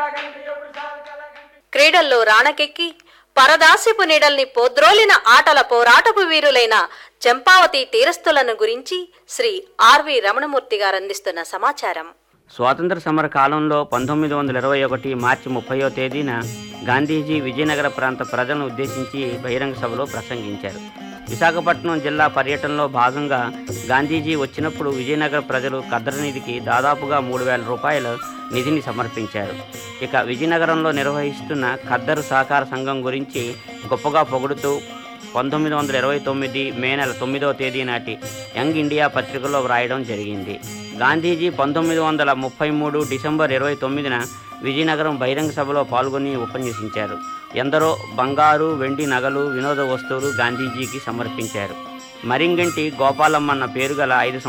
క్రీడల్లో రాణకెక్కి పరదాస్యపు నీడల్ని పోద్రోలిన ఆటల పోరాటపు వీరులైన చంపావతి తీరస్థులను గురించి శ్రీ ఆర్వి రమణమూర్తి గారు అందిస్తున్న సమాచారం స్వాతంత్ర సమర కాలంలో పంతొమ్మిది వందల ఇరవై ఒకటి మార్చి ముప్పయో తేదీన గాంధీజీ విజయనగర ప్రాంత ప్రజలను ఉద్దేశించి బహిరంగ సభలో ప్రసంగించారు విశాఖపట్నం జిల్లా పర్యటనలో భాగంగా గాంధీజీ వచ్చినప్పుడు విజయనగర ప్రజలు ఖద్దరు నిధికి దాదాపుగా మూడు వేల రూపాయల నిధిని సమర్పించారు ఇక విజయనగరంలో నిర్వహిస్తున్న ఖద్దరు సహకార సంఘం గురించి గొప్పగా పొగుడుతూ పంతొమ్మిది వందల ఇరవై తొమ్మిది మే నెల తొమ్మిదవ తేదీ నాటి యంగ్ ఇండియా పత్రికలో వ్రాయడం జరిగింది గాంధీజీ పంతొమ్మిది వందల ముప్పై మూడు డిసెంబర్ ఇరవై తొమ్మిదిన విజయనగరం బహిరంగ సభలో పాల్గొని ఉపన్యసించారు ఎందరో బంగారు వెండి నగలు వినోద వస్తువులు గాంధీజీకి సమర్పించారు మరింగంటి గోపాలమ్మన్న పేరు గల ఐదు